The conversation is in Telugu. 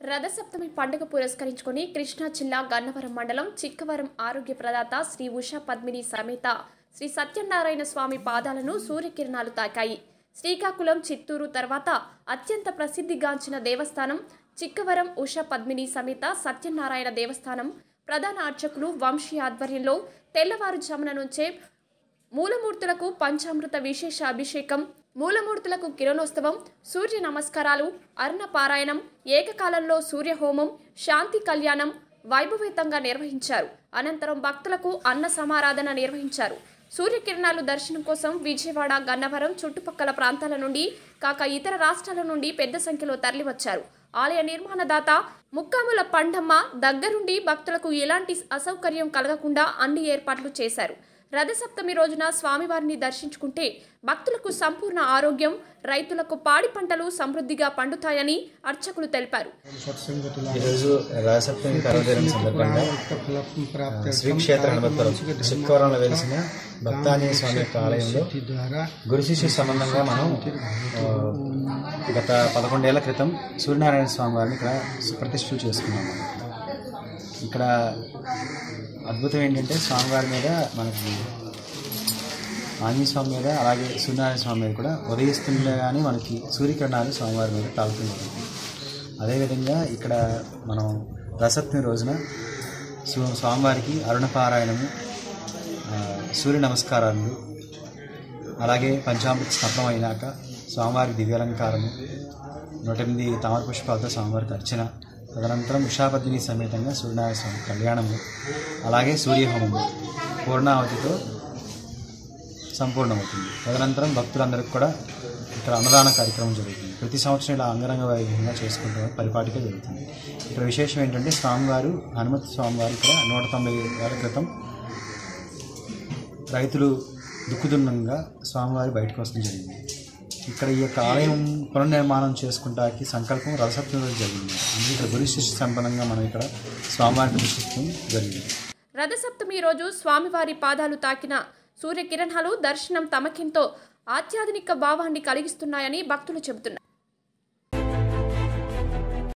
రథసప్తమి పండుగ పురస్కరించుకొని కృష్ణా జిల్లా గన్నవరం మండలం చిక్కవరం ఆరోగ్య ప్రదాత శ్రీ ఉషా పద్మిని సమేత శ్రీ సత్యనారాయణ స్వామి పాదాలను సూర్యకిరణాలు తాకాయి శ్రీకాకుళం చిత్తూరు తర్వాత అత్యంత ప్రసిద్ధిగాంచిన దేవస్థానం చిక్కవరం ఉషా పద్మిని సమేత సత్యనారాయణ దేవస్థానం ప్రధాన అర్చకులు వంశీ ఆధ్వర్యంలో తెల్లవారుజామున నుంచే మూలమూర్తులకు పంచామృత విశేష అభిషేకం మూలమూర్తులకు కిరణోత్సవం సూర్య నమస్కారాలు అర్ణ పారాయణం ఏకకాలంలో సూర్యహోమం శాంతి కళ్యాణం వైభవేతంగా నిర్వహించారు అనంతరం భక్తులకు అన్న సమారాధన నిర్వహించారు సూర్యకిరణాలు దర్శనం కోసం విజయవాడ గన్నవరం చుట్టుపక్కల ప్రాంతాల నుండి కాక ఇతర రాష్ట్రాల నుండి పెద్ద సంఖ్యలో తరలివచ్చారు ఆలయ నిర్మాణదాత ముక్కాముల పండమ్మ దగ్గరుండి భక్తులకు ఎలాంటి అసౌకర్యం కలగకుండా అన్ని ఏర్పాట్లు చేశారు రథసప్తమి రోజున స్వామివారిని దర్శించుకుంటే భక్తులకు సంపూర్ణ ఆరోగ్యం రైతులకు పాడి పంటలు సమృద్ధిగా పండుతాయని అర్చకులు తెలిపారు ఈరోజు రాజసప్తమి పర్వదినం సందర్భంగా ఆ, శ్రీక్షేత్ర హనుమత్పురం శుక్రవారంలో వెలిసిన భక్తాంజనేయ స్వామి యొక్క ఆలయంలో గురు శిష్య సంబంధంగా మనం ఆ, గత పదకొండేళ్ల క్రితం సూర్యనారాయణ స్వామి వారిని ఇక్కడ ప్రతిష్ఠలు చేసుకున్నాము ఇక్కడ అద్భుతం ఏంటంటే స్వామివారి మీద మనకి ఆంజనేయ స్వామి మీద అలాగే సూర్యనారాయణ స్వామి మీద కూడా ఉదయిస్తుండగానే మనకి సూర్యకిరణాలు స్వామివారి మీద తాగుతున్నాయి అదేవిధంగా ఇక్కడ మనం రసప్తమి రోజున స్వ- స్వామివారికి అరుణపారాయణము ఆ, సూర్య నమస్కారాలు అలాగే పంచామృత స్నాపనం అయినాక స్వామివారి దివ్యాలంకారము నూట ఎనిమిది తామర పుష్పాలతో స్వామివారికి అర్చన తదనంతరం ఉషాపద్మిని సమేతంగా సూర్యనారాయణ స్వామి కళ్యాణము అలాగే సూర్యహోమము పూర్ణావతితో సంపూర్ణమవుతుంది తదనంతరం భక్తులందరికీ కూడా ఇక్కడ అన్నదాన కార్యక్రమం జరుగుతుంది ప్రతి సంవత్సరం ఇలా అంగరంగ వైభవంగా చేసుకుంటూ పరిపాటిగా జరుగుతుంది ఇక్కడ విశేషం ఏంటంటే స్వామివారు హనుమత్ స్వామివారు ఇక్కడ నూట తొంభై ఏళ్ల క్రితం రైతులు దుక్కుదున్నంగా స్వామివారి బయటకు వస్తడం జరిగింది ఇక్కడ ఈ యొక్క ఆలయం పునర్నిర్మాణం చేసుకుంటానికి సంకల్పం రథసప్తమి రోజు జరిగింది అందుకే ఇక్కడ గురు శిష్య సంపన్నంగా మనం ఇక్కడ స్వామివారిని ప్రతిష్ఠించడం జరిగింది రథసప్తమి రోజు స్వామివారి పాదాలు తాకిన సూర్యకిరణాలు దర్శనం తమకెంతో ఆధ్యాత్మిక భావాన్ని కలిగిస్తున్నాయని భక్తులు చెబుతున్నారు